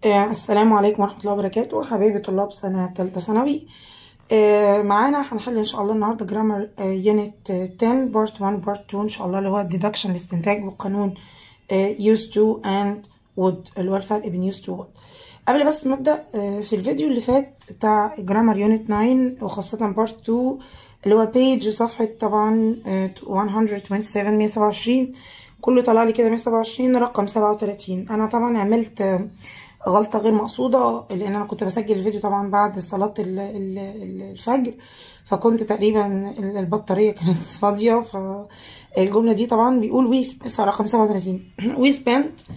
آه، السلام عليكم ورحمة الله وبركاته حبايبي طلاب سنة تالتة ثانوي آه، معانا هنحل ان شاء الله النهارده جرامر يونت 10 بارت 1 بارت 2 ان شاء الله اللي هو الديدكشن الاستنتاج وقانون يوز تو اند وود اللي هو الفرق بين يوز تو وود قبل بس ما ابدا آه، في الفيديو اللي فات بتاع جرامر يونت 9 وخاصة بارت 2 اللي هو بيج صفحة طبعا آه، 127 127 كله طلع لي كده 127 رقم 37 انا طبعا عملت آه، غلطة غير مقصودة لأن أنا كنت بسجل الفيديو طبعا بعد صلاة ال- ال- ال- الفجر فكنت تقريبا البطارية كانت فاضية فالجملة دي طبعا بيقول وي رقم 37 we spent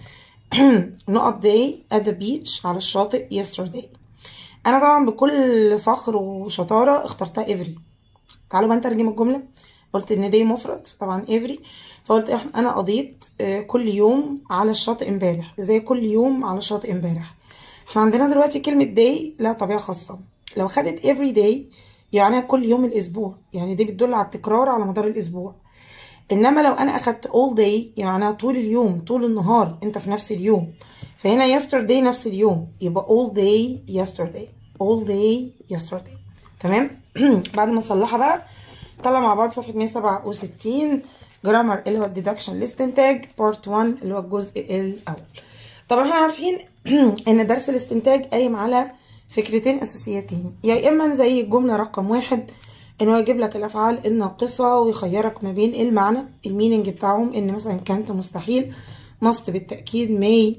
نقط day at the beach على الشاطئ yesterday أنا طبعا بكل فخر وشطارة اخترتها every تعالوا بقى نترجم الجملة قلت ان دي مفرد طبعا every فقلت إح- انا قضيت آه، كل يوم على الشاطئ امبارح زي كل يوم على الشاطئ امبارح احنا عندنا دلوقتي كلمة day لها طبيعة خاصة لو خدت every day يعني كل يوم الاسبوع يعني دي بتدل على التكرار على مدار الاسبوع انما لو انا اخدت all day يعني طول اليوم طول النهار انت في نفس اليوم فهنا yesterday نفس اليوم يبقى all day yesterday all day yesterday تمام بعد ما نصلحها بقى طلع مع بعض صفحة 167 جرامر اللي هو الديدكشن الاستنتاج بارت 1 اللي هو الجزء الأول طبعا احنا عارفين ان درس الاستنتاج قايم على فكرتين اساسيتين يا اما زي الجملة رقم واحد ان هو يجيب لك الافعال الناقصة ويخيرك ما بين المعنى الميننج بتاعهم ان مثلا كانت مستحيل مست بالتأكيد may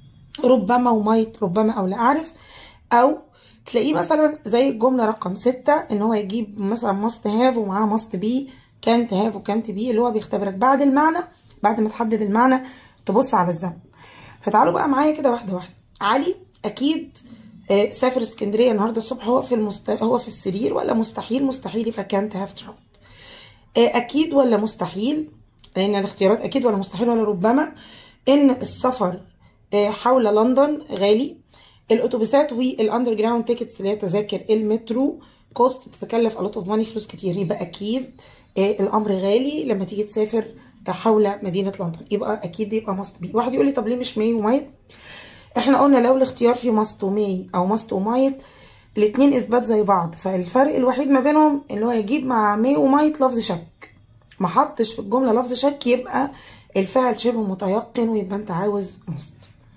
ربما ومايت ربما او لا اعرف او تلاقيه مثلا زي الجملة رقم ستة ان هو يجيب مثلا must have ومعاه must be can't have وcan't be اللي هو بيختبرك بعد المعنى بعد ما تحدد المعنى تبص على الزمن فتعالوا بقى معايا كده واحدة واحدة علي اكيد آه، سافر اسكندرية النهاردة الصبح هو في المست... هو في السرير ولا مستحيل مستحيل يبقى can't have traveled آه، اكيد ولا مستحيل لان الاختيارات اكيد ولا مستحيل ولا ربما ان السفر آه، حول لندن غالي الاتوبيسات والاندر جراوند تيكتس اللي هي تذاكر المترو كوست بتتكلف الوت اوف ماني فلوس كتير يبقى اكيد آه، الامر غالي لما تيجي تسافر حول مدينه لندن يبقى اكيد يبقى ماست بي واحد يقول لي طب ليه مش ماي ومايت احنا قلنا لو الاختيار فيه ماست وماي او ماست ومايت الاتنين اثبات زي بعض فالفرق الوحيد ما بينهم اللي هو يجيب مع ماي ومايت لفظ شك ما حطش في الجمله لفظ شك يبقى الفعل شبه متيقن ويبقى انت عاوز ماست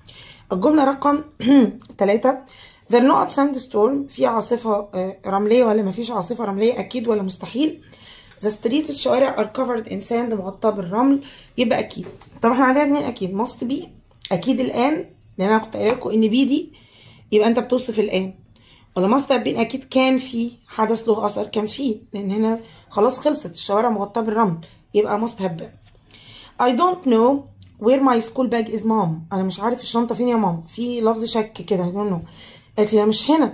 الجملة رقم ثلاثة The not sandstorm في عاصفة آه، رملية ولا مفيش عاصفة رملية أكيد ولا مستحيل The streets الشوارع are covered in sand مغطاة بالرمل يبقى أكيد طب احنا عندنا اتنين أكيد must be أكيد الآن لأن أنا كنت قايله لكم إن بي دي يبقى أنت بتوصف الآن ولا must have been أكيد كان في حدث له أثر كان فيه لأن هنا خلاص خلصت الشوارع مغطاة بالرمل يبقى must have been I don't know where my school bag is mom انا مش عارف الشنطه فين يا مام في لفظ شك كده I don't know قالت هي مش هنا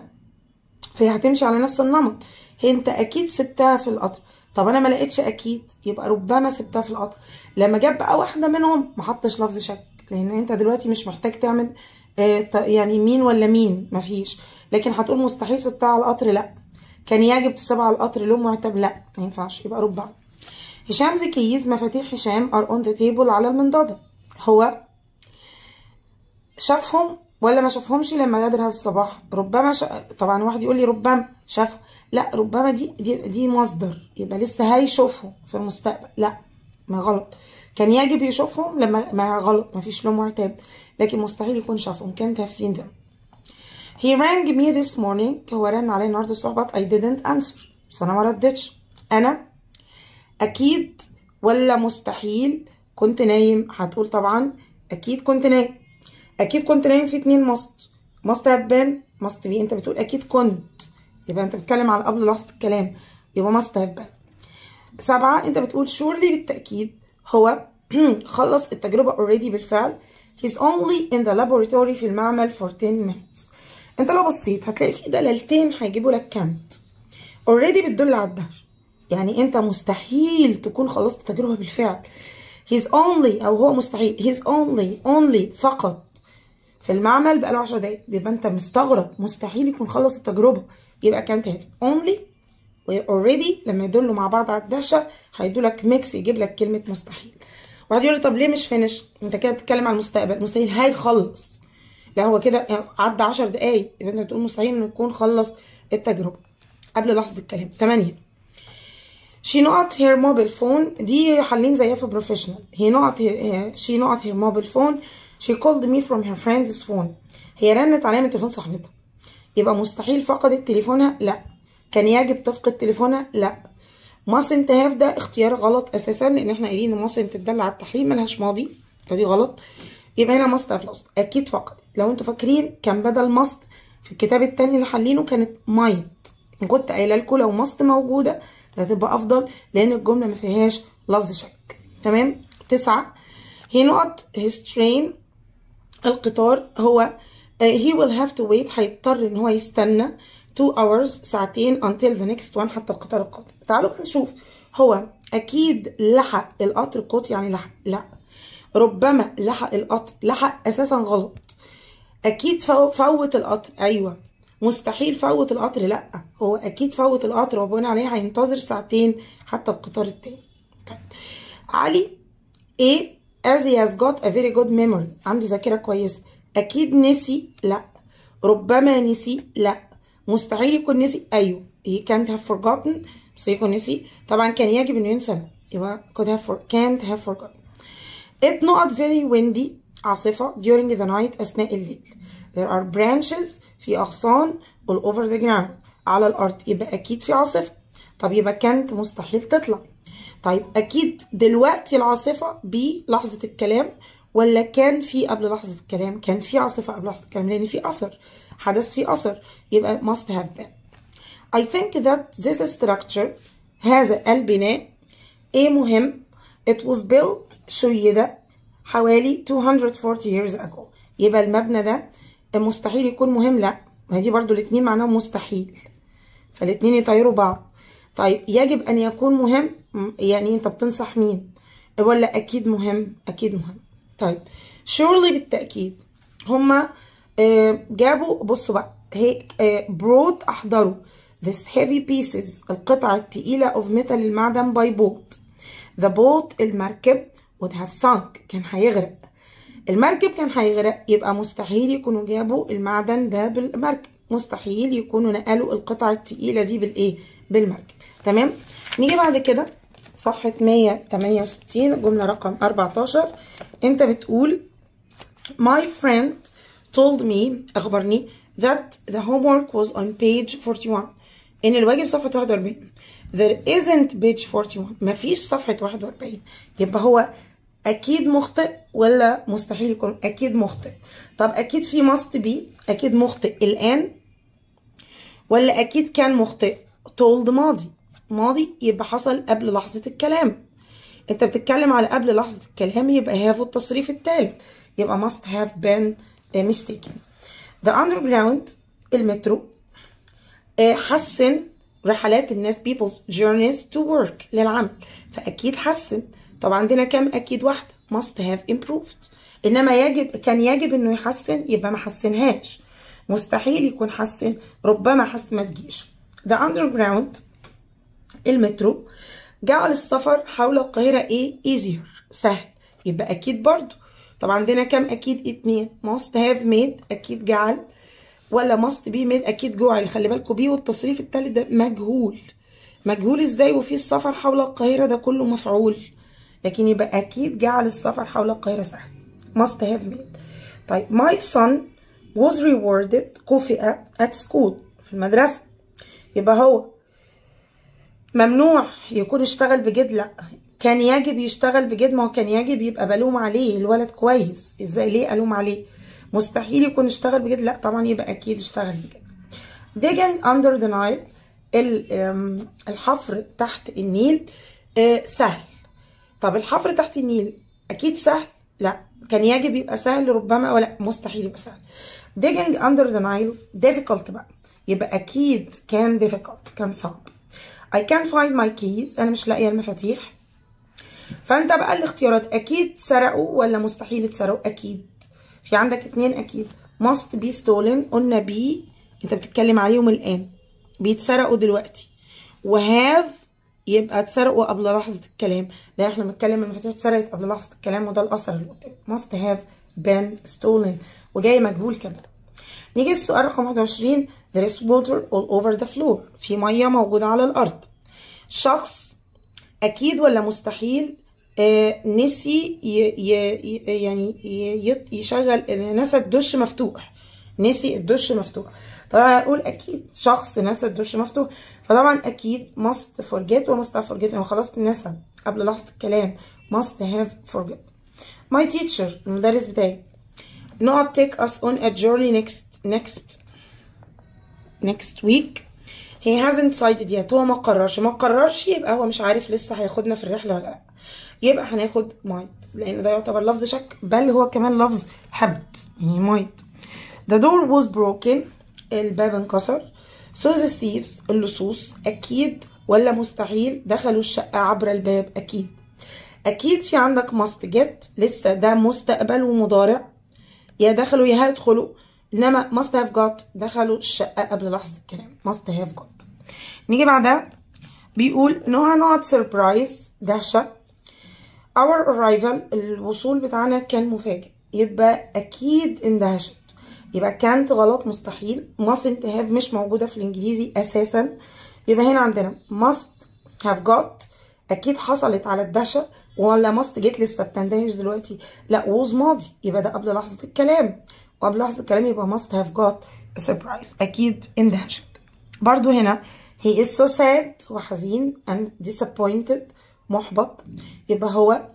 فهي هتمشي على نفس النمط هي انت اكيد سبتها في القطر طب انا ما لقيتش اكيد يبقى ربما سبتها في القطر لما جاب بقى واحده منهم ما حطش لفظ شك لان انت دلوقتي مش محتاج تعمل آه ط- يعني مين ولا مين مفيش لكن هتقول مستحيل سبتها على القطر لا كان يجب تسيبها على القطر لون معتب لا ما ينفعش يبقى ربما هشام زكيز مفاتيح هشام are on the table على المنضدة هو شافهم ولا ما شافهمش لما غادر هذا الصباح ربما ش... طبعا واحد يقول لي ربما شافهم لا ربما دي دي, دي مصدر يبقى لسه هيشوفهم في المستقبل لا ما غلط كان يجب يشوفهم لما ما غلط ما فيش لهم عتاب لكن مستحيل يكون شافهم كان تفسين ده He rang me this morning هو رن علي النهارده الصبح but I didn't answer بس انا ما ردتش انا اكيد ولا مستحيل كنت نايم هتقول طبعا اكيد كنت نايم اكيد كنت نايم في اتنين مست مست هبان مست بي انت بتقول اكيد كنت يبقى انت بتتكلم على قبل لحظه الكلام يبقى مست هبان سبعة انت بتقول surely بالتأكيد هو خلص التجربة already بالفعل he's only in the laboratory في المعمل for 10 minutes انت لو بصيت هتلاقي في دلالتين هيجيبوا لك كانت already بتدل على الدهش يعني انت مستحيل تكون خلصت التجربة بالفعل he's only او هو مستحيل he's only only فقط في المعمل بقاله 10 دقايق يبقى انت مستغرب مستحيل يكون خلص التجربة يبقى كانت هاف only و already لما يدلوا مع بعض على الدهشة هيدوا لك ميكس يجيب لك كلمة مستحيل واحد يقول لي طب ليه مش فينش انت كده بتتكلم على المستقبل مستحيل هيخلص لا هو كده عدى 10 دقايق يبقى انت بتقول مستحيل انه يكون خلص التجربه قبل لحظه الكلام 8 she not her mobile phone دي حالين زيها في professional he not her, she not her mobile phone she called me from her friend's phone هي رنت عليا من تليفون صاحبتها يبقى مستحيل فقدت تليفونها لا كان يجب تفقد تليفونها لا mustn't have ده اختيار غلط اساسا لان احنا قايلين ان mustn't تدل على التحريم ملهاش ماضي فدي غلط يبقى هنا must have lost اكيد فقدت لو انتوا فاكرين كان بدل must في الكتاب التاني اللي حلينه كانت might كنت قايله لكم لو must موجوده هتبقى افضل لان الجمله ما فيهاش لفظ شك تمام تسعة he not his train القطار هو uh, he will have to wait هيضطر ان هو يستنى 2 hours ساعتين until the next one حتى القطار القادم تعالوا بقى نشوف هو اكيد لحق القطر كوت يعني لحق لا ربما لحق القطر لحق اساسا غلط اكيد فوت القطر ايوه مستحيل فوت القطر لا هو اكيد فوت القطر وبناء عليه هينتظر ساعتين حتى القطار التاني طيب علي ايه as he has got a very good memory عنده ذاكرة كويسة أكيد نسي لا ربما نسي لا مستحيل يكون نسي أيوه he can't have forgotten مستحيل يكون نسي طبعا كان يجب إنه ينسى يبقى could have for, can't have forgotten it not very windy عاصفة during the night أثناء الليل there are branches في أغصان all over the ground على الأرض يبقى أكيد في عاصفة طب يبقى كانت مستحيل تطلع طيب اكيد دلوقتي العاصفه بلحظه الكلام ولا كان في قبل لحظه الكلام كان في عاصفه قبل لحظه الكلام لان في اثر حدث في اثر يبقى must have been I think that this structure هذا البناء ايه مهم it was built شيد حوالي 240 years ago يبقى المبنى ده مستحيل يكون مهم لا ما دي برضو الاتنين معناهم مستحيل فالاتنين يطيروا بعض طيب يجب ان يكون مهم يعني انت بتنصح مين ولا اكيد مهم اكيد مهم طيب surely بالتاكيد هما جابوا بصوا بقى هيك برود احضروا this heavy pieces القطعة التقيلة of metal المعدن by boat the boat المركب would have sunk كان هيغرق المركب كان هيغرق يبقى مستحيل يكونوا جابوا المعدن ده بالمركب مستحيل يكونوا نقلوا القطعة التقيلة دي بالايه بالمركب تمام نيجي بعد كده صفحة 168 الجملة رقم 14 انت بتقول my friend told me اخبرني that the homework was on page 41 ان الواجب صفحة 41 there isn't page 41 مفيش صفحة 41 يبقى هو اكيد مخطئ ولا مستحيل يكون اكيد مخطئ طب اكيد في must be اكيد مخطئ الان ولا اكيد كان مخطئ told ماضي ماضي يبقى حصل قبل لحظة الكلام انت بتتكلم على قبل لحظة الكلام يبقى have التصريف الثالث يبقى must have been mistaken the underground المترو حسن رحلات الناس people's journeys to work للعمل فأكيد حسن طب عندنا كام أكيد واحدة must have improved إنما يجب كان يجب إنه يحسن يبقى ما حسنهاش مستحيل يكون حسن ربما حسن ما تجيش the underground المترو جعل السفر حول القاهرة ايه easier سهل يبقى اكيد برضو طب عندنا كام اكيد اتنين must have made اكيد جعل ولا must be made اكيد جعل خلي بالكم بيه والتصريف التالت ده مجهول مجهول ازاي وفي السفر حول القاهرة ده كله مفعول لكن يبقى اكيد جعل السفر حول القاهرة سهل must have made طيب my son was rewarded كافئ at school في المدرسة يبقى هو ممنوع يكون اشتغل بجد لا كان يجب يشتغل بجد ما هو كان يجب يبقى بلوم عليه الولد كويس ازاي ليه الوم عليه مستحيل يكون اشتغل بجد لا طبعا يبقى اكيد اشتغل بجد digging under the Nile الحفر تحت النيل سهل طب الحفر تحت النيل اكيد سهل لا كان يجب يبقى سهل ربما ولا مستحيل يبقى سهل digging under the Nile difficult بقى يبقى اكيد كان difficult كان صعب I can't find my keys أنا مش لاقية المفاتيح فأنت بقى الاختيارات أكيد سرقوا ولا مستحيل اتسرقوا أكيد في عندك اتنين أكيد must be stolen قلنا بي أنت بتتكلم عليهم الآن بيتسرقوا دلوقتي وهاف يبقى اتسرقوا قبل لحظة الكلام لا احنا بنتكلم المفاتيح اتسرقت قبل لحظة الكلام وده الأثر اللي قدام must have been stolen وجاي مجهول كمان نيجي السؤال رقم 21 there is water all over the floor في ميه موجوده على الارض شخص اكيد ولا مستحيل آه نسي ي ي يعني ي يشغل نسى الدش مفتوح نسي الدش مفتوح طبعا هنقول اكيد شخص نسى الدش مفتوح فطبعا اكيد must forget و must have forget لما خلاص نسى قبل لحظه الكلام must have forget my teacher المدرس بتاعي not take us on a journey next next next week he hasn't decided yet هو ما قررش ما قررش يبقى هو مش عارف لسه هياخدنا في الرحله ولا لا يبقى هناخد might لان ده يعتبر لفظ شك بل هو كمان لفظ حبت يعني might the door was broken الباب انكسر so the thieves اللصوص اكيد ولا مستحيل دخلوا الشقه عبر الباب اكيد اكيد في عندك must get لسه ده مستقبل ومضارع يا دخلوا يا هيدخلوا انما must have got دخلوا الشقه قبل لحظه الكلام must have got نيجي بعدها بيقول نوها not surprise دهشه our arrival الوصول بتاعنا كان مفاجئ يبقى اكيد اندهشت يبقى كانت غلط مستحيل mustn't have مش موجوده في الانجليزي اساسا يبقى هنا عندنا must have got اكيد حصلت على الدهشه ولا must get لسه بتندهش دلوقتي لا was ماضي يبقى ده قبل لحظه الكلام وقبل لحظه الكلام يبقى must have got a surprise اكيد اندهشت برضو هنا he is so sad هو حزين and disappointed محبط يبقى هو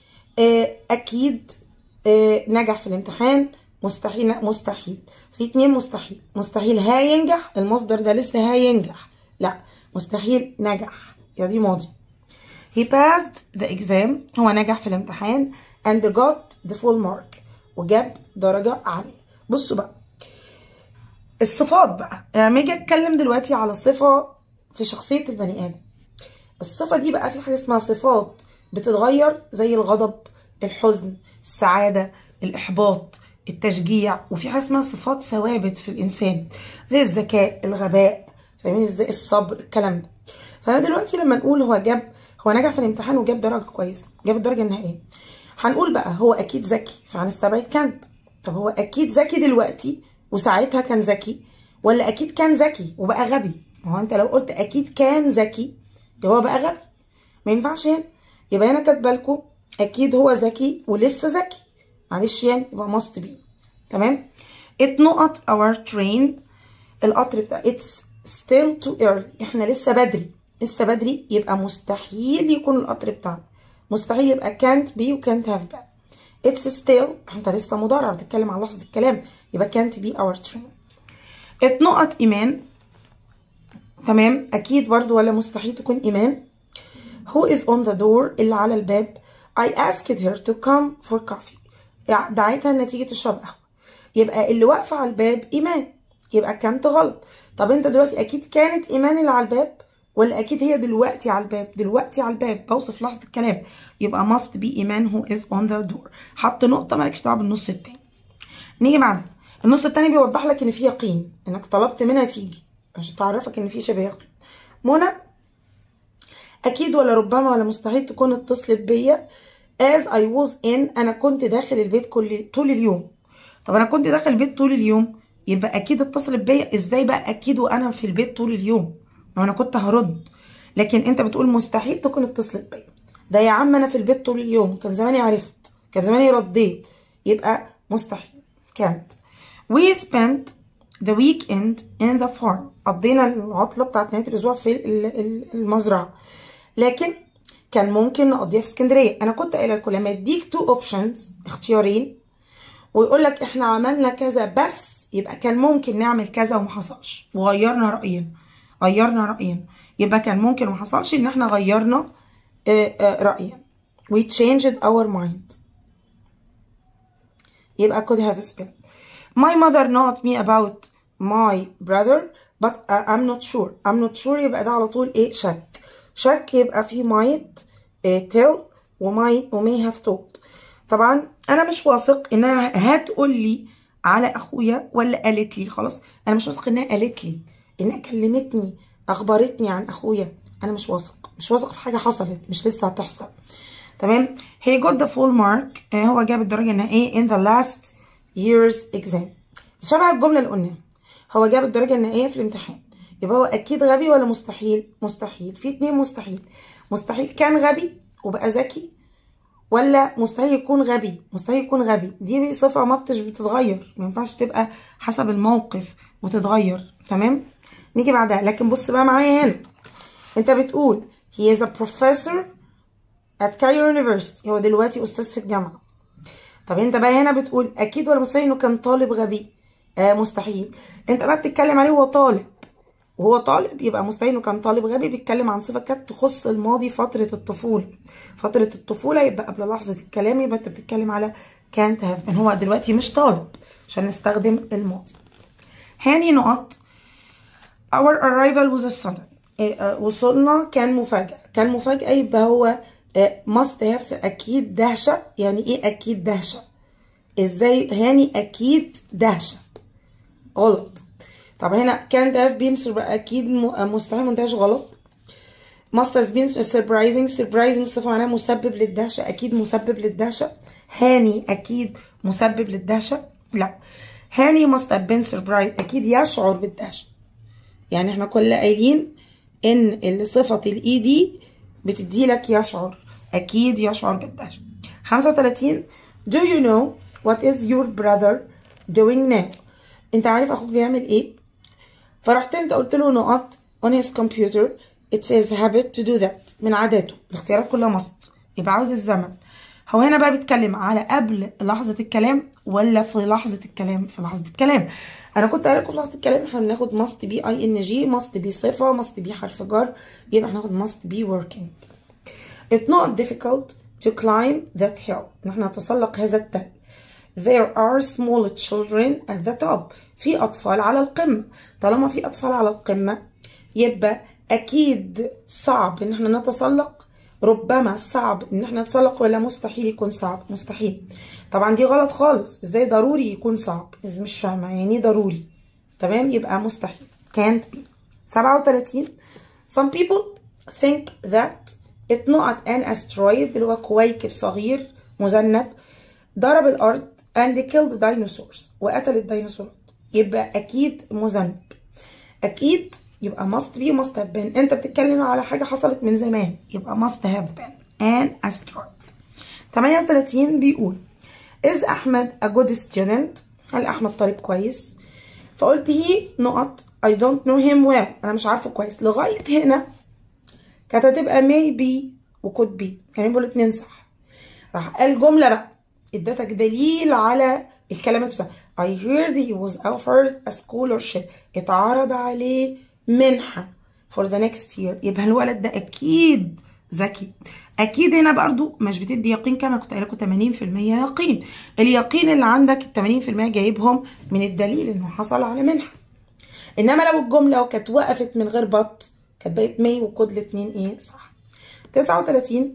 اكيد نجح في الامتحان مستحيل لا مستحيل في اتنين مستحيل مستحيل هينجح المصدر ده لسه هينجح لا مستحيل نجح يا دي ماضي he passed the exam هو نجح في الامتحان and got the full mark وجاب درجة عالية بصوا بقى الصفات بقى لما اجي اتكلم دلوقتي على صفة في شخصية البني آدم الصفة دي بقى في حاجة اسمها صفات بتتغير زي الغضب الحزن السعادة الإحباط التشجيع وفي حاجة اسمها صفات ثوابت في الإنسان زي الذكاء الغباء فاهمين ازاي الصبر الكلام ده فأنا دلوقتي لما نقول هو جاب هو نجح في الامتحان وجاب درجة كويسة جاب الدرجة النهائية هنقول بقى هو أكيد ذكي فهنستبعد كانت طب هو أكيد ذكي دلوقتي وساعتها كان ذكي ولا أكيد كان ذكي وبقى غبي ما هو أنت لو قلت أكيد كان ذكي يبقى هو بقى غبي ما ينفعش هنا يبقى هنا كاتبه لكم اكيد هو ذكي ولسه ذكي معلش يعني يبقى must be تمام it not our train القطر بتاع it's still too early احنا لسه بدري لسه بدري يبقى مستحيل يكون القطر بتاعنا مستحيل يبقى can't be و can't have بقى it's still انت لسه مضارع بتتكلم عن لحظة الكلام يبقى can't be our train it not ايمان تمام اكيد برضو ولا مستحيل تكون ايمان who is on the door اللي على الباب I asked her to come for coffee يعني دعيتها انها تيجي تشرب قهوه يبقى اللي واقفه على الباب ايمان يبقى كانت غلط طب انت دلوقتي اكيد كانت ايمان اللي على الباب ولا اكيد هي دلوقتي على الباب دلوقتي على الباب بوصف لحظه الكلام يبقى must be ايمان who is on the door حط نقطه مالكش دعوه بالنص التاني نيجي بعدها النص التاني بيوضح لك ان في يقين انك طلبت منها تيجي عشان تعرفك ان في شبه يقين منى اكيد ولا ربما ولا مستحيل تكون اتصلت بيا as I was in انا كنت داخل البيت كل طول اليوم طب انا كنت داخل البيت طول اليوم يبقى اكيد اتصلت بيا ازاي بقى اكيد وانا في البيت طول اليوم ما انا كنت هرد لكن انت بتقول مستحيل تكون اتصلت بيا ده يا عم انا في البيت طول اليوم كان زماني عرفت كان زماني رديت يبقى مستحيل كانت we spent the weekend in the farm قضينا العطله بتاعت نهايه الاسبوع في المزرعه لكن كان ممكن نقضيها في اسكندريه انا كنت قايله لكم لما يديك تو اوبشنز اختيارين ويقول لك احنا عملنا كذا بس يبقى كان ممكن نعمل كذا وما حصلش وغيرنا راينا غيرنا راينا يبقى كان ممكن وما حصلش ان احنا غيرنا راينا we changed our mind يبقى could have spelled my mother not me about my brother but I'm not sure I'm not sure يبقى ده على طول ايه شك شك يبقى فيه might uh, tell وماي ومي have told طبعا انا مش واثق انها هتقول لي على اخويا ولا قالت لي خلاص انا مش واثق انها قالت لي انها كلمتني اخبرتني عن اخويا انا مش واثق مش واثق في حاجه حصلت مش لسه هتحصل تمام he got the full mark آه هو جاب الدرجة النهائية in the last year's exam شبه الجملة اللي قلناها هو جاب الدرجة النهائية في الامتحان يبقى هو أكيد غبي ولا مستحيل مستحيل في اتنين مستحيل مستحيل كان غبي وبقى ذكي ولا مستحيل يكون غبي مستحيل يكون غبي دي صفة ما بتش بتتغير ما ينفعش تبقى حسب الموقف وتتغير تمام نيجي بعدها لكن بص بقى معايا هنا انت بتقول he is a professor at Cairo University هو دلوقتي استاذ في الجامعة طب انت بقى هنا بتقول اكيد ولا مستحيل انه كان طالب غبي آه مستحيل انت بقى بتتكلم عليه هو طالب وهو طالب يبقى مستحيل انه كان طالب غبي بيتكلم عن صفه كانت تخص الماضي فتره الطفوله فتره الطفوله يبقى قبل لحظه الكلام يبقى انت بتتكلم على كانت هاف بين هو دلوقتي مش طالب عشان نستخدم الماضي هاني نقط our arrival was a sudden إيه وصلنا كان مفاجأة كان مفاجأة يبقى هو must have اكيد دهشة يعني ايه اكيد دهشة ازاي هاني اكيد دهشة غلط طب هنا كان ده بيمس اكيد مستحيل منتهاش غلط must has been surprising surprising صفة معناها مسبب للدهشة أكيد مسبب للدهشة هاني أكيد مسبب للدهشة لا هاني must have been surprised أكيد يشعر بالدهشة يعني احنا كنا قايلين إن صفة الإي دي بتدي لك يشعر أكيد يشعر بالدهشة 35 do you know what is your brother doing now أنت عارف أخوك بيعمل إيه فرحت انت قلت له نقط on his computer it says habit to do that من عاداته الاختيارات كلها must يبقى عاوز الزمن هو هنا بقى بيتكلم على قبل لحظة الكلام ولا في لحظة الكلام في لحظة الكلام انا كنت قايله لكم في لحظة الكلام احنا بناخد must be اي ان جي must be صفة must be حرف جر يبقى هناخد must be working it's not difficult to climb that hill ان احنا نتسلق هذا التل There are small children at the top. في أطفال على القمة. طالما في أطفال على القمة يبقى أكيد صعب إن احنا نتسلق. ربما صعب إن احنا نتسلق ولا مستحيل يكون صعب؟ مستحيل. طبعا دي غلط خالص. إزاي ضروري يكون صعب؟ إذا مش فاهمة يعني ضروري. تمام يبقى مستحيل. Can't be. 37 Some people think that it's not an asteroid اللي هو كويكب صغير مذنب ضرب الأرض and killed dinosaurs وقتل الديناصورات يبقى اكيد مذنب اكيد يبقى must be must have been انت بتتكلم على حاجه حصلت من زمان يبقى must have been an asteroid 38 بيقول is احمد a good student هل احمد طالب كويس فقلت هي نقط I don't know him well انا مش عارفه كويس لغايه هنا كانت هتبقى maybe و could be كان يبقوا الاتنين صح راح قال جمله بقى ادتك دليل على الكلمات بتاعته I heard he was offered a scholarship اتعرض عليه منحة for the next year يبقى الولد ده أكيد ذكي أكيد هنا برضو مش بتدي يقين كما كنت قايل لكم 80% يقين اليقين اللي عندك ال 80% جايبهم من الدليل إنه حصل على منحة إنما لو الجملة كانت وقفت من غير بط كانت بقت مي وكود الاتنين إيه صح 39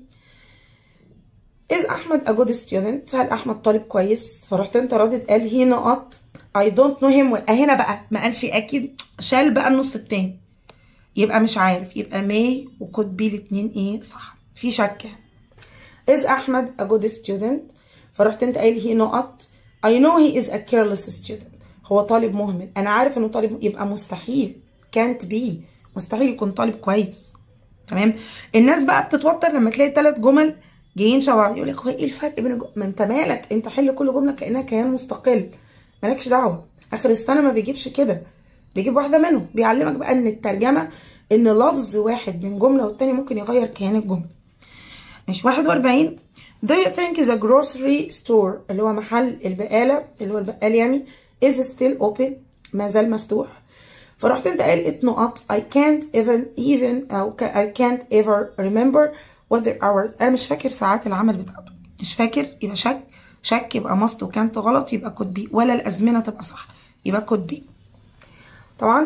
is احمد a good student هل احمد طالب كويس فرحت انت رادد قال هي نقط I don't know him well هنا بقى ما قالش اكيد شال بقى النص التاني يبقى مش عارف يبقى may وكود بي الاتنين ايه صح في شك is احمد a good student فرحت انت قايل هي نقط I know he is a careless student هو طالب مهمل انا عارف انه طالب يبقى مستحيل can't be مستحيل يكون طالب كويس تمام الناس بقى بتتوتر لما تلاقي ثلاث جمل جايين شبه يقول لك هو ايه الفرق بين الجمل ما انت مالك انت حل كل جمله كانها كيان مستقل مالكش دعوه اخر السنه ما بيجيبش كده بيجيب واحده منهم بيعلمك بقى ان الترجمه ان لفظ واحد من جمله والتاني ممكن يغير كيان الجمله مش 41 Do you think is a grocery store اللي هو محل البقالة اللي هو البقال يعني is still open ما زال مفتوح فرحت انت قايل ات نقط I can't even even أو I can't ever remember what the hours أنا مش فاكر ساعات العمل بتاعته مش فاكر يبقى شك شك يبقى ماست وكانت غلط يبقى كود بي ولا الأزمنة تبقى صح يبقى كود بي طبعا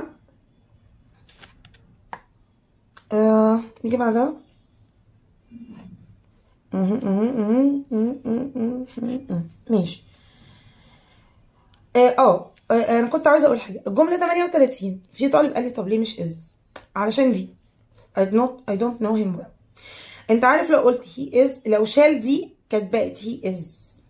آه نيجي بعدها ماشي اه انا كنت عايزه اقول حاجه الجمله 38 في طالب قال لي طب ليه مش از علشان دي I don't I don't know him well انت عارف لو قلت he is لو شال دي كانت بقت he is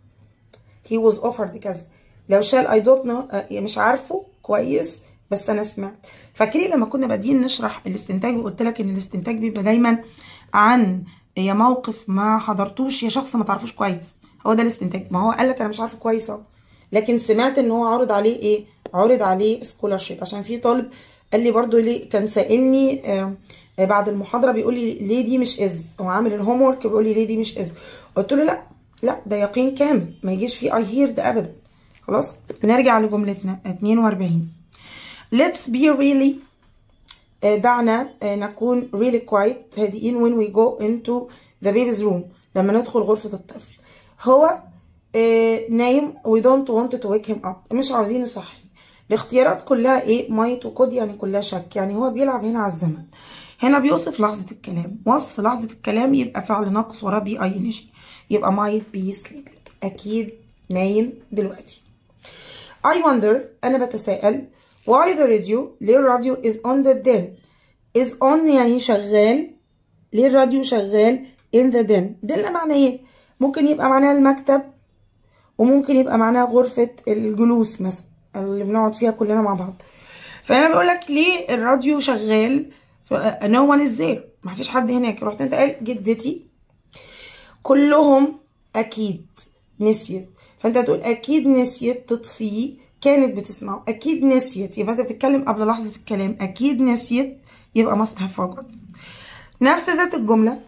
he was offered كذا لو شال I don't know آه، مش عارفه كويس بس انا سمعت فاكرين لما كنا بادئين نشرح الاستنتاج وقلت لك ان الاستنتاج بيبقى دايما عن يا موقف ما حضرتوش يا شخص ما تعرفوش كويس هو ده الاستنتاج ما هو قال لك انا مش عارفه كويس اهو لكن سمعت ان هو عرض عليه ايه عرض عليه سكولارشيب عشان في طالب قال لي برضو ليه كان سائلني آه، آه، بعد المحاضره بيقول لي ليه دي مش از هو عامل الهوم ورك بيقول لي ليه دي مش از قلت له لا لا ده يقين كامل ما يجيش فيه اي هير ده ابدا خلاص بنرجع لجملتنا 42 let's be really آه، دعنا آه، نكون really quiet هادئين when we go into the baby's room لما ندخل غرفة الطفل هو آه، نايم we don't want to wake him up مش عاوزين نصحي الاختيارات كلها ايه might وكود يعني كلها شك يعني هو بيلعب هنا على الزمن هنا بيوصف لحظة الكلام وصف لحظة الكلام يبقى فعل ناقص وراه بي اي ان جي يبقى might be sleeping اكيد نايم دلوقتي I wonder أنا بتساءل why the radio ليه الراديو is on the den is on يعني شغال ليه الراديو شغال in the den den معناه ايه ممكن يبقى معناها المكتب وممكن يبقى معناها غرفة الجلوس مثلا اللي بنقعد فيها كلنا مع بعض فأنا بقول لك ليه الراديو شغال ف- no one is there ما فيش حد هناك رحت انت قال جدتي كلهم اكيد نسيت فانت تقول اكيد نسيت تطفيه كانت بتسمعه اكيد نسيت يبقى انت بتتكلم قبل لحظه الكلام اكيد نسيت يبقى must have forgot نفس ذات الجمله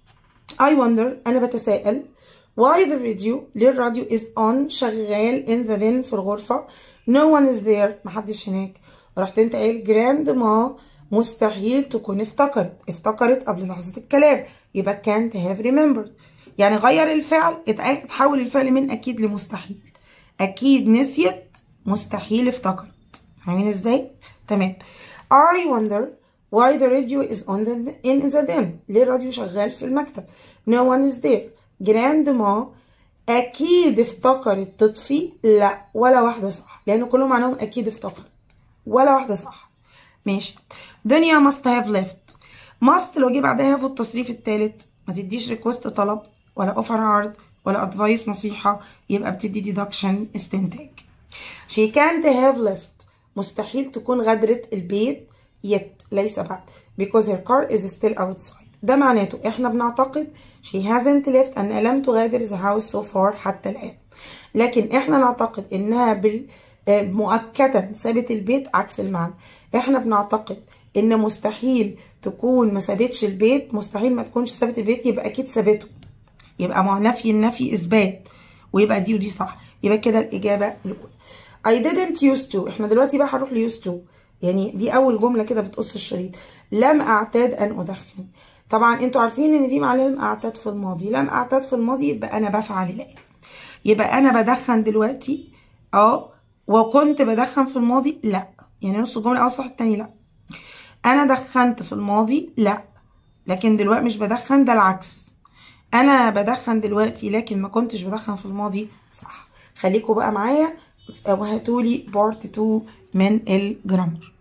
I wonder انا بتساءل why the radio ليه الراديو is on شغال in the den في الغرفه no one is there محدش هناك رحت انت قايل جراند ما مستحيل تكون افتكرت افتكرت قبل لحظه الكلام يبقى can't have remembered يعني غير الفعل اتع- اتحول الفعل من اكيد لمستحيل اكيد نسيت مستحيل افتكرت فاهمين ازاي تمام I wonder why the radio is on the in the den ليه الراديو شغال في المكتب no one is there grandma اكيد افتكرت تطفي لا ولا واحده صح لان كلهم معناهم اكيد افتكرت ولا واحده صح ماشي دنيا must have left must لو جه بعدها في التصريف الثالث ما تديش ريكوست طلب ولا اوفر هارد ولا ادفايس نصيحه يبقى بتدي ديدكشن استنتاج she can't have left مستحيل تكون غادرت البيت yet ليس بعد because her car is still outside ده معناته احنا بنعتقد she hasn't left انها لم تغادر the house so far حتى الان لكن احنا نعتقد انها بال آه، مؤكدا سابت البيت عكس المعنى احنا بنعتقد ان مستحيل تكون ما سابتش البيت مستحيل ما تكونش سابت البيت يبقى اكيد سابته يبقى ما هو نفي النفي اثبات ويبقى دي ودي صح يبقى كده الاجابه الاولى I didn't used to احنا دلوقتي بقى هنروح ل used to يعني دي اول جمله كده بتقص الشريط لم اعتاد ان ادخن طبعا انتوا عارفين ان دي معناها لم اعتاد في الماضي لم اعتاد في الماضي يبقى انا بفعل الان يبقى انا بدخن دلوقتي اه وكنت بدخن في الماضي لا يعني نص الجمله الاول صح التاني لا انا دخنت في الماضي لا لكن دلوقتي مش بدخن ده العكس انا بدخن دلوقتي لكن ما كنتش بدخن في الماضي صح خليكوا بقى معايا وهاتولي بارت 2 من الجرامر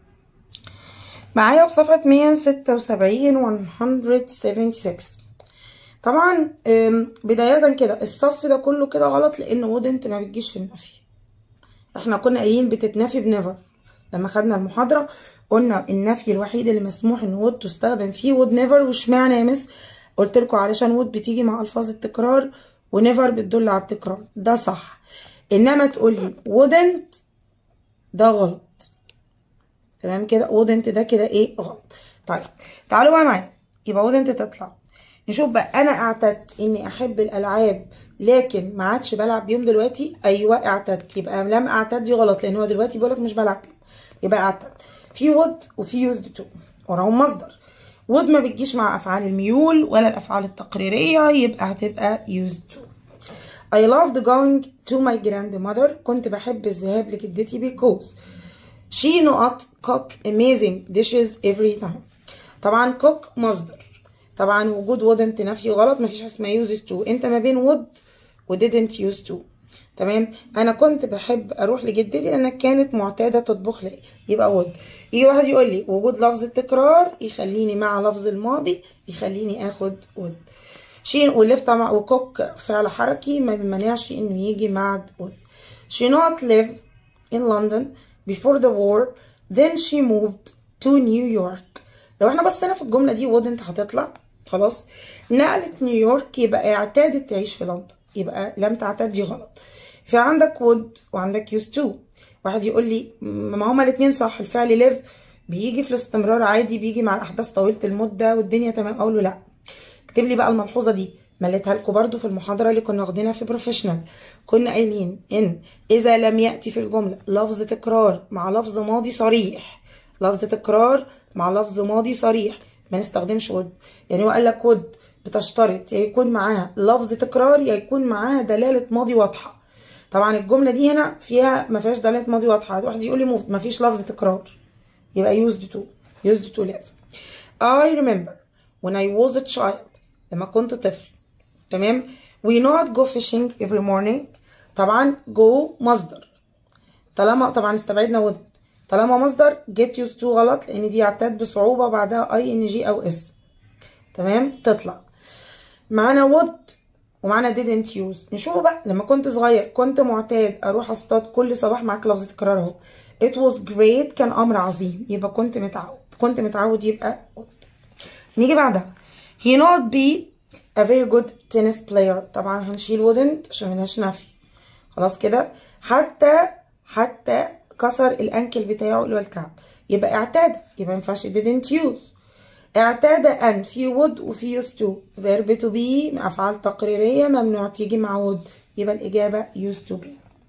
معايا في صفحة 176 و 176 طبعا أم، بداية كده الصف ده كله كده غلط لان wouldn't ما بتجيش في النفي احنا كنا قايلين بتتنفي بنيفر لما خدنا المحاضرة قلنا النفي الوحيد اللي مسموح ان would تستخدم فيه would never واشمعنى يا مس قلت لكم علشان would بتيجي مع الفاظ التكرار ونيفر بتدل على التكرار ده صح انما تقولي wouldn't ده غلط تمام كده wouldn't ده كده ايه غلط طيب تعالوا بقى معايا يبقى wouldn't تطلع نشوف بقى انا اعتدت اني احب الالعاب لكن ما عادش بلعب بيهم دلوقتي ايوه اعتدت يبقى لم اعتد دي غلط لان هو دلوقتي بيقولك مش بلعب بيهم يبقى اعتدت في would وفي used to وراهم مصدر would ما بتجيش مع افعال الميول ولا الافعال التقريريه يبقى هتبقى used to I loved going to my grandmother كنت بحب الذهاب لجدتي because she not cook amazing dishes every time طبعا cook مصدر طبعا وجود wouldn't نفي غلط مفيش حاجه اسمها uses to انت ما بين would و didn't use to تمام انا كنت بحب اروح لجدتي لانها كانت معتاده تطبخ لي يبقى would يجي واحد يقول لي وجود لفظ التكرار يخليني مع لفظ الماضي يخليني اخد would شي وليف طبعا وكوك فعل حركي ما بيمنعش انه يجي مع would she not live in London before the war then she moved to New York لو احنا بصينا في الجمله دي wouldn't هتطلع خلاص نقلت نيويورك يبقى اعتادت تعيش في لندن يبقى لم تعتاد دي غلط في عندك would وعندك used to واحد يقول لي ما هما الاثنين صح الفعل live بيجي في الاستمرار عادي بيجي مع الاحداث طويله المده والدنيا تمام اقول له لا اكتب لي بقى الملحوظه دي مليتها لكم برضو في المحاضره اللي كنا واخدينها في بروفيشنال كنا قايلين ان اذا لم ياتي في الجمله لفظ تكرار مع لفظ ماضي صريح لفظ تكرار مع لفظ ماضي صريح ما نستخدمش would يعني هو قال لك would بتشترط يا يكون معاها لفظ تكرار يا يكون معاها دلاله ماضي واضحه طبعا الجمله دي هنا فيها ما فيهاش دلاله ماضي واضحه واحد يقول لي ما فيش لفظ تكرار يبقى used to used to live I remember when I was a child لما كنت طفل تمام we not go fishing every morning طبعا go مصدر طالما طبعا استبعدنا would طالما مصدر get used to غلط لان دي اعتاد بصعوبه بعدها اي ان جي او اس تمام تطلع معانا would ومعانا didn't use نشوف بقى لما كنت صغير كنت معتاد اروح اصطاد كل صباح معاك لفظ تكرار اهو it was great كان امر عظيم يبقى كنت متعود كنت متعود يبقى would نيجي بعدها he not be a very good tennis player طبعا هنشيل wouldn't عشان ملهاش نفي خلاص كده حتى حتى كسر الانكل بتاعه اللي هو الكعب يبقى اعتاد يبقى ما ينفعش didn't use اعتاد ان في would وفي used to verb to be افعال تقريريه ممنوع تيجي مع would يبقى الاجابه used to be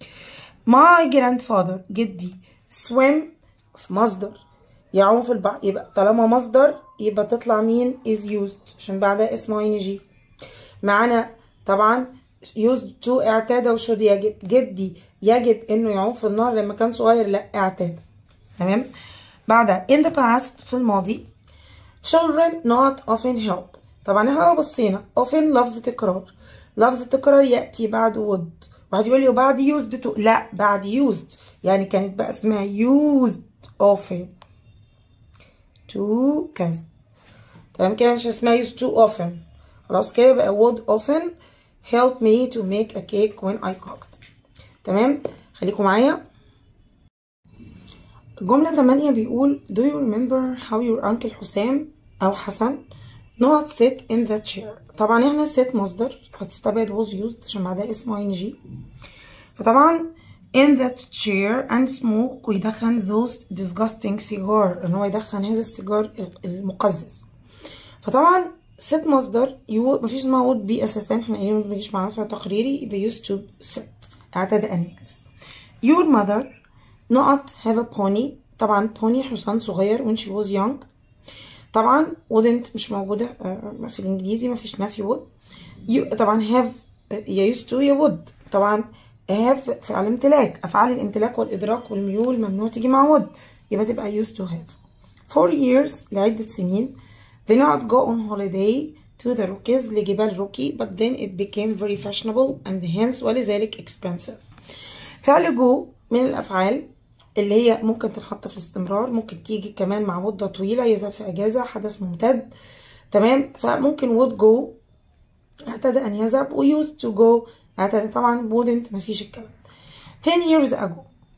my grandfather جدي swim في مصدر يعوم في البحر يبقى طالما مصدر يبقى تطلع مين is used عشان بعدها اسمه ing معانا طبعا used to اعتاد وشود يجب جدي يجب انه يعوم في النهر لما كان صغير لا اعتاد تمام بعدها in the past في الماضي children not often help طبعا احنا لو بصينا often لفظ تكرار لفظ التكرار ياتي بعد would واحد يقول لي وبعد used to لا بعد used يعني كانت بقى اسمها used often to كذا تمام كده مش اسمها used to often خلاص كده بقى would often help me to make a cake when I cooked تمام خليكم معايا الجملة 8 بيقول do you remember how your uncle حسام أو حسن not sit in the chair طبعا احنا sit مصدر هتستبعد was used عشان بعدها اسمه ing فطبعا in that chair and smoke ويدخن those disgusting cigar ان هو يدخن هذا السيجار المقزز فطبعا sit مصدر يو مفيش اسمها would be اساسا احنا قايلين ما بيجيش معانا فيها تقريري يبقى used to sit اعتاد ان يجلس your mother not have a pony طبعا pony حصان صغير when she was young طبعا wouldn't مش موجودة في الانجليزي مفيش نفي would you طبعا have يا used to يا would طبعا have فعل امتلاك افعال الامتلاك والادراك والميول ممنوع تيجي مع would يبقى تبقى used to have for years لعدة سنين they not go on holiday to the Rockies لجبال روكي but then it became very fashionable and hence ولذلك expensive فعل جو من الافعال اللي هي ممكن تنحط في الاستمرار ممكن تيجي كمان مع مدة طويلة يذهب في اجازة حدث ممتد تمام فممكن would go اعتاد ان يذهب و used to go اعتاد طبعا wouldn't مفيش الكلام 10 years ago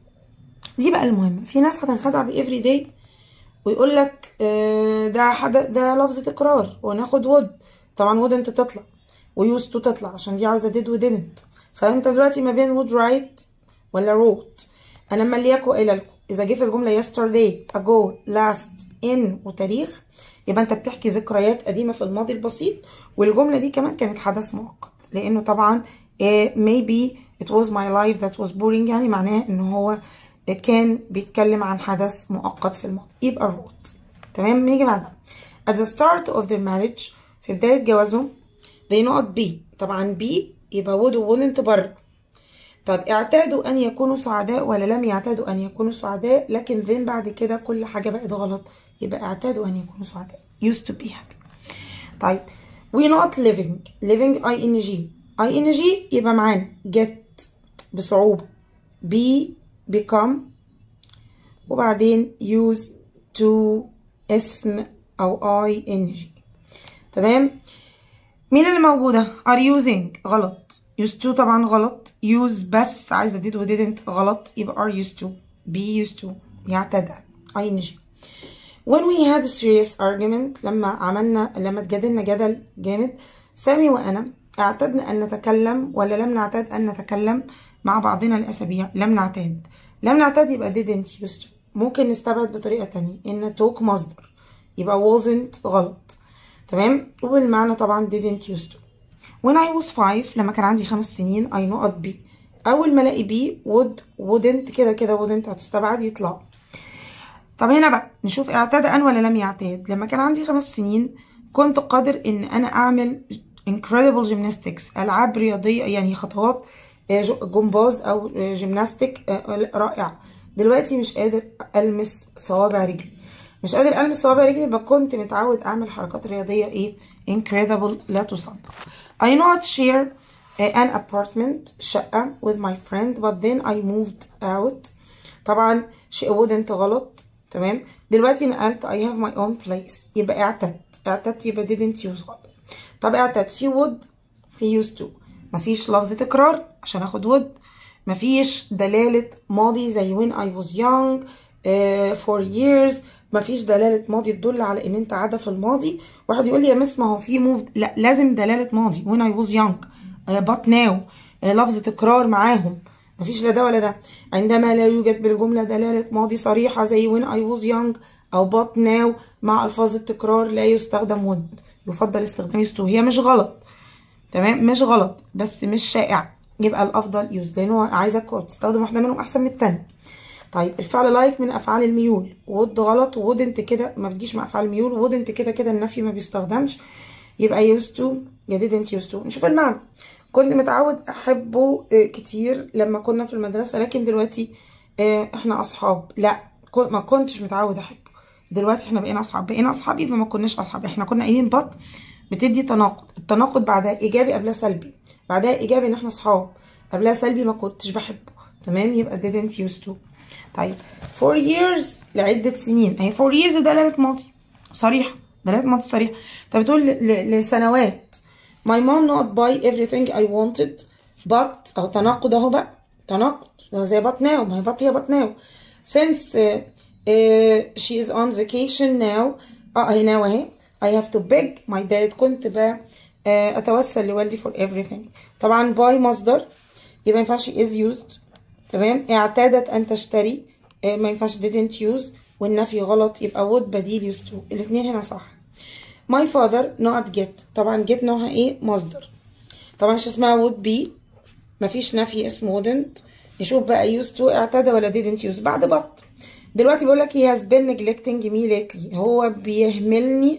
دي بقى المهمة في ناس هتنخدع ب every day ويقول لك ده حد ده لفظ تكرار وناخد would طبعا wouldn't تطلع و used to تطلع عشان دي عاوزة did و didn't فانت دلوقتي ما بين would write ولا wrote انا لما لياكوا قايله لكم اذا جه في الجمله yesterday ago last in وتاريخ يبقى انت بتحكي ذكريات قديمه في الماضي البسيط والجمله دي كمان كانت حدث مؤقت لانه طبعا maybe it was my life that was boring يعني معناه ان هو كان بيتكلم عن حدث مؤقت في الماضي يبقى wrote تمام نيجي بعدها at the start of their marriage في بدايه جوازهم they not be طبعا be يبقى would و wouldn't بره طب اعتادوا ان يكونوا سعداء ولا لم يعتادوا ان يكونوا سعداء لكن ذن بعد كده كل حاجه بقت غلط يبقى اعتادوا ان يكونوا سعداء used to be happy طيب we not living living ing ing يبقى معانا get بصعوبة be become وبعدين use to اسم أو ing تمام مين اللي موجودة are using غلط used to طبعا غلط use بس عايزة did و didn't غلط يبقى are used to be used to يعتدى ing when we had a serious argument لما عملنا لما اتجادلنا جدل جامد سامي وأنا اعتدنا أن نتكلم ولا لم نعتاد أن نتكلم مع بعضنا الأسابيع لم نعتاد لم نعتاد يبقى didn't used to ممكن نستبعد بطريقة تانية إن talk مصدر يبقى wasn't غلط تمام والمعنى طبعا didn't used to when I was five لما كان عندي خمس سنين I نقط be أول ما ألاقي be would wouldn't كده كده wouldn't هتستبعد يطلع طب هنا بقى نشوف اعتاد أن ولا لم يعتاد لما كان عندي خمس سنين كنت قادر إن أنا أعمل incredible gymnastics ألعاب رياضية يعني خطوات جمباز أو جيمناستيك رائع دلوقتي مش قادر ألمس صوابع رجلي مش قادر ألمس صوابع رجلي يبقى كنت متعود أعمل حركات رياضية إيه incredible لا تصدق I not share an apartment شقة with my friend but then I moved out طبعا شيء wouldn't غلط تمام دلوقتي نقلت I have my own place يبقى اعتدت اعتدت يبقى didn't use غلط طب اعتدت في would في used to مفيش لفظ تكرار عشان اخد would مفيش دلالة ماضي زي when I was young uh, for years مفيش دلالة ماضي تدل على ان انت عادة في الماضي واحد يقول لي يا مس ما هو في moved لا لازم دلالة ماضي when I was young uh, but now uh, لفظ تكرار معاهم مفيش لا ده ولا ده عندما لا يوجد بالجملة دلالة ماضي صريحة زي when I was young أو but now مع ألفاظ التكرار لا يستخدم would يفضل استخدام used to هي مش غلط تمام مش غلط بس مش شائع يبقى الأفضل use لأن هو عايزك تستخدم واحدة منهم أحسن من التانية طيب الفعل لايك like من أفعال الميول would غلط wouldn't كده ما بتجيش مع أفعال الميول wouldn't كده كده النفي ما بيستخدمش يبقى used to يا didn't used to نشوف المعنى كنت متعود احبه كتير لما كنا في المدرسة لكن دلوقتي احنا اصحاب لا ما كنتش متعود احبه دلوقتي احنا بقينا اصحاب بقينا اصحاب يبقى ما كناش اصحاب احنا كنا قايلين بط بتدي تناقض التناقض بعدها ايجابي قبلها سلبي بعدها ايجابي ان احنا اصحاب قبلها سلبي ما كنتش بحبه تمام يبقى didn't used to طيب for years لعدة سنين اهي for years دلالة ماضي صريحة دلالة ماضي صريحة طب بتقول لسنوات My mom not buy everything I wanted but أو تناقض أهو بقى تناقض زي but now ما هي but هي but now since uh, uh, she is on vacation now اه هي now أهي I have to beg my dad كنت ب uh, أتوسل لوالدي for everything طبعا buy مصدر يبقى ما ينفعش is used تمام اعتادت أن تشتري uh, ما ينفعش didn't use والنفي غلط يبقى would بديل used to الاتنين هنا صح my father not get طبعا get نوعها ايه مصدر طبعا مش اسمها would be مفيش نفي اسمه wouldn't نشوف بقى used to اعتدى ولا didn't use بعد بط دلوقتي بيقول لك he has been neglecting me lately هو بيهملني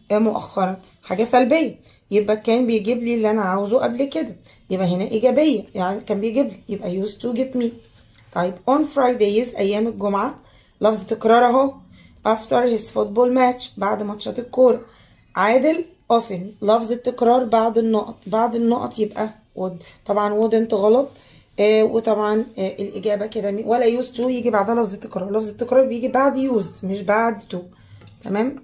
مؤخرا حاجة سلبية يبقى كان بيجيب لي اللي انا عاوزه قبل كده يبقى هنا ايجابية يعني كان بيجيب لي يبقى used to get me طيب on Fridays ايام الجمعة لفظ تكرار اهو after his football match بعد ماتشات الكورة عادل often لفظ التكرار بعد النقط بعد النقط يبقى would طبعا wouldn't غلط آه وطبعا آه الإجابة كده ولا used to يجي بعدها لفظ التكرار لفظ التكرار بيجي بعد used مش بعد to تمام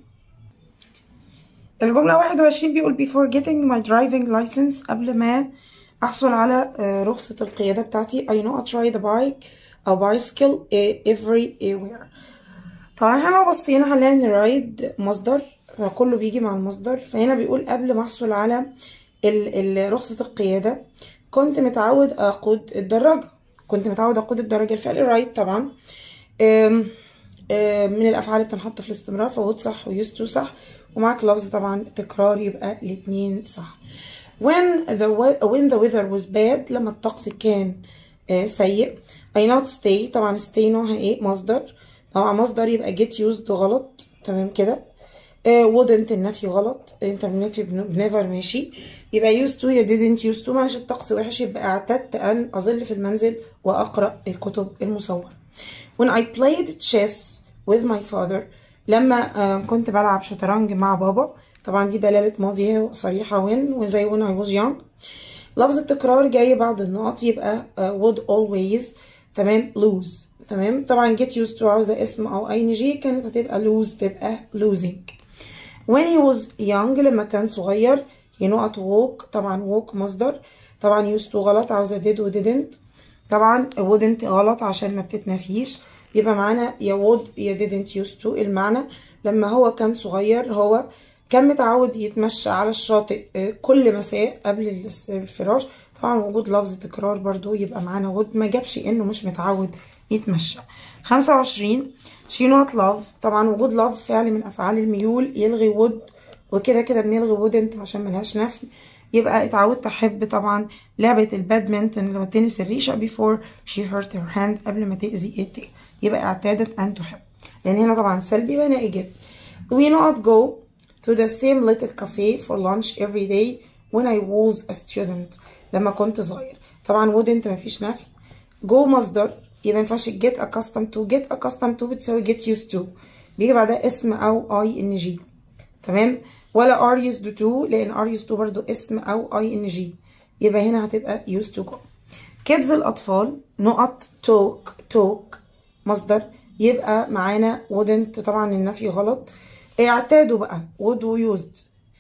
الجملة 21 بيقول before getting my driving license قبل ما أحصل على آه رخصة القيادة بتاعتي I know I try the bike أو bicycle everywhere طبعا احنا لو بصينا هنلاقي ان رايد مصدر فكله بيجي مع المصدر فهنا بيقول قبل ما احصل على رخصة القيادة كنت متعود اقود الدراجة كنت متعود اقود الدراجة الفعل رايت طبعا آم آم من الافعال اللي بتنحط في الاستمرار فوود صح ويوستو صح ومعك لفظ طبعا تكرار يبقى الاتنين صح when the when the weather was bad لما الطقس كان سيء I not stay طبعا stay نوعها ايه مصدر طبعا مصدر يبقى get used غلط تمام كده uh, wouldn't النفي غلط انت بنفي never ماشي يبقى used to يا didn't used to معلش الطقس وحش يبقى اعتدت ان اظل في المنزل واقرا الكتب المصوره when I played chess with my father لما uh, كنت بلعب شطرنج مع بابا طبعا دي دلالة ماضي صريحة when وزي when I was young لفظ التكرار جاي بعد النقط يبقى uh, would always تمام lose تمام طبعا get used to عاوزة اسم أو ing كانت هتبقى lose تبقى losing when he was young لما كان صغير he not walk طبعا walk مصدر طبعا used to غلط عاوزة did و didn't طبعا wouldn't غلط عشان ما بتتنفيش يبقى معانا يا would يا didn't used to المعنى لما هو كان صغير هو كان متعود يتمشى على الشاطئ كل مساء قبل الفراش طبعا وجود لفظ تكرار برضو يبقى معانا would ما جابش انه مش متعود يتمشى خمسة وعشرين she not love طبعا وجود love فعل من افعال الميول يلغي would وكده كده بنلغي wouldn't عشان ملهاش نفي يبقى اتعودت احب طبعا لعبة البادمنتون اللي هو تنس الريشة before she hurt her hand قبل ما تأذي ايديها يبقى اعتادت ان تحب لان هنا طبعا سلبي وهنا ايجابي we not go to the same little cafe for lunch every day when I was a student لما كنت صغير طبعا wouldn't مفيش نفي go مصدر يبقى مينفعش get accustomed to get accustomed to بتساوي get used to بيجي بعدها اسم او اي ان جي تمام ولا are used to لان are used to برضو اسم او اي ان جي يبقى هنا هتبقى used to go kids الاطفال نقط talk talk مصدر يبقى معانا wouldn't طبعا النفي غلط اعتادوا بقى would و used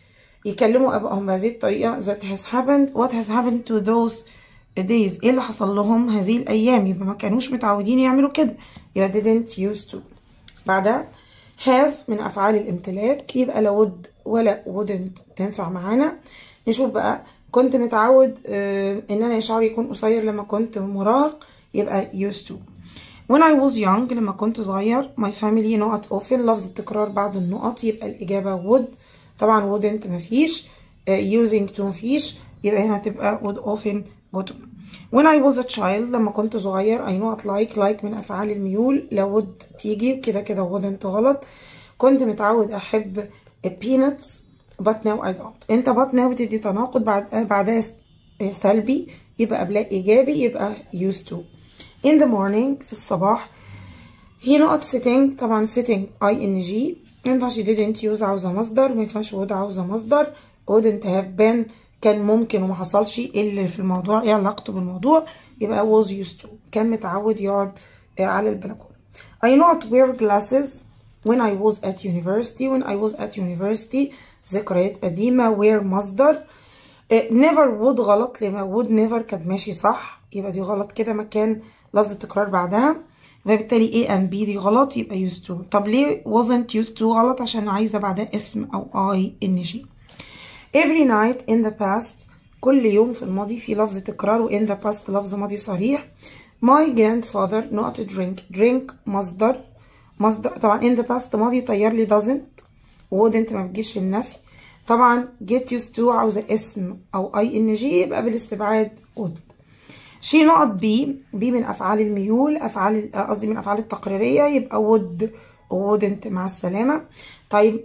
يكلموا ابائهم بهذه الطريقه that has happened what has happened to those days ايه اللي حصل لهم هذه الايام يبقى ما كانوش متعودين يعملوا كده يبقى didn't used to بعدها have من افعال الامتلاك يبقى لا would ولا wouldn't تنفع معانا نشوف بقى كنت متعود آه ان انا شعري يكون قصير لما كنت مراهق يبقى used to when I was young لما كنت صغير my family not often لفظ التكرار بعد النقط يبقى الإجابة would طبعا wouldn't مفيش uh, using to مفيش يبقى هنا تبقى would often go to when I was a child لما كنت صغير I not like like من أفعال الميول لو would تيجي كده كده wouldn't غلط كنت متعود أحب peanuts but now I don't انت but now بتدي تناقض بعد بعدها سلبي يبقى قبلها إيجابي يبقى used to in the morning في الصباح he not sitting طبعا sitting ing مينفعش didn't use عاوزة مصدر مينفعش would عاوزة مصدر wouldn't have been كان ممكن وما حصلش ايه اللي في الموضوع ايه علاقته بالموضوع يبقى was used to كان متعود يقعد على البلكونة I not wear glasses when I was at university when I was at university ذكريات قديمة wear مصدر never would غلط لما would never كانت ماشي صح يبقى دي غلط كده مكان لفظ التكرار بعدها فبالتالي A and B دي غلط يبقى used to طب ليه wasn't used to غلط عشان عايزة بعدها اسم أو I N G every night in the past كل يوم في الماضي في لفظ تكرار و in the past لفظ ماضي صريح my grandfather not drink drink مصدر مصدر طبعا in the past ماضي طير لي doesn't wouldn't ما بتجيش في النفي طبعا get used to عاوزة اسم أو I N G يبقى بالاستبعاد would شي نقط بي بي من افعال الميول افعال قصدي من افعال التقريريه يبقى would wouldn't مع السلامه طيب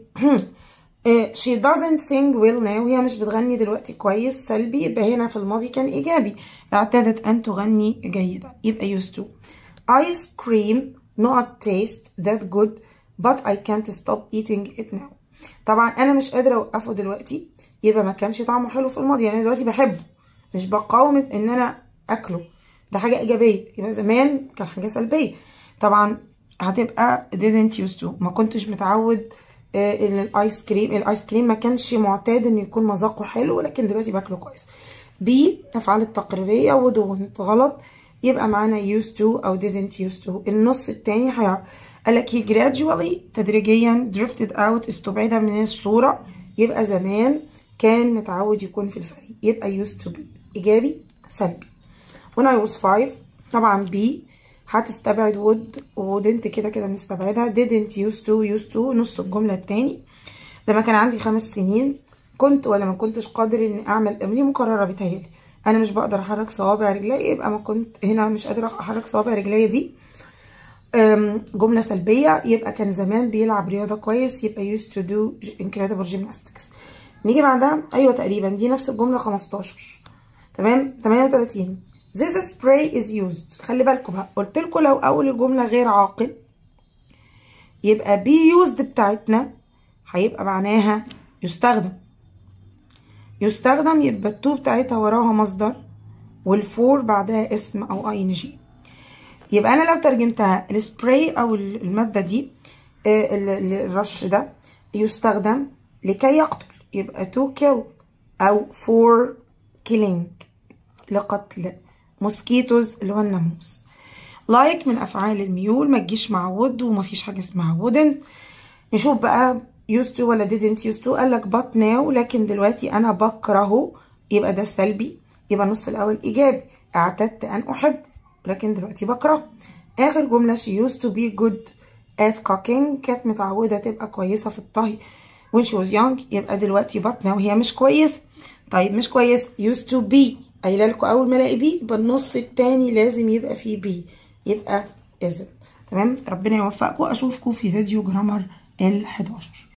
she doesn't sing well now هي مش بتغني دلوقتي كويس سلبي يبقى هنا في الماضي كان ايجابي اعتادت ان تغني جيدا يبقى used to ice cream not taste that good but I can't stop eating it now طبعا انا مش قادره اوقفه دلوقتي يبقى ما كانش طعمه حلو في الماضي يعني دلوقتي بحبه مش بقاوم ان انا اكله ده حاجه ايجابيه يبقى زمان كان حاجه سلبيه طبعا هتبقى didn't used to ما كنتش متعود الايس كريم الايس كريم ما كانش معتاد انه يكون مذاقه حلو لكن دلوقتي باكله كويس بي افعال التقريريه ودونت غلط يبقى معانا used to او didn't used to النص التاني هيعرف قالك he gradually تدريجيا drifted out استبعد من الصوره يبقى زمان كان متعود يكون في الفريق يبقى used to be ايجابي سلبي when I was five طبعا B هتستبعد would wouldn't كده كده بنستبعدها didn't used to used to نص الجملة التاني لما كان عندي خمس سنين كنت ولا ما كنتش قادر اني اعمل دي مكررة بتهيألي انا مش بقدر احرك صوابع رجلي يبقى ما كنت هنا مش قادرة احرك صوابع رجلي دي جملة سلبية يبقى كان زمان بيلعب رياضة كويس يبقى used to do incredible gymnastics نيجي بعدها ايوه تقريبا دي نفس الجملة 15 تمام 38 This spray is used خلي بالكم بقى قلت لكم لو اول الجمله غير عاقل يبقى be used بتاعتنا هيبقى معناها يستخدم يستخدم يبقى التو بتاعتها وراها مصدر والفور بعدها اسم او اي ان جي يبقى انا لو ترجمتها السبراي او الماده دي الرش ده يستخدم لكي يقتل يبقى to kill او for killing لقتل موسكيتوز اللي هو الناموس لايك like من افعال الميول ما تجيش مع would ومفيش حاجه اسمها wouldn't نشوف بقى used to ولا didn't used to قال لك but now لكن دلوقتي انا بكرهه يبقى ده سلبي يبقى النص الاول ايجابي اعتدت ان احب لكن دلوقتي بكره اخر جمله she used to be good at cooking كانت متعوده تبقى كويسه في الطهي when she was young يبقى دلوقتي but now هي مش كويسه طيب مش كويس used to be قايله لكم اول ما الاقي بي يبقى النص التاني لازم يبقى فيه بي يبقى isn't تمام ربنا يوفقكم اشوفكم في فيديو جرامر ال 11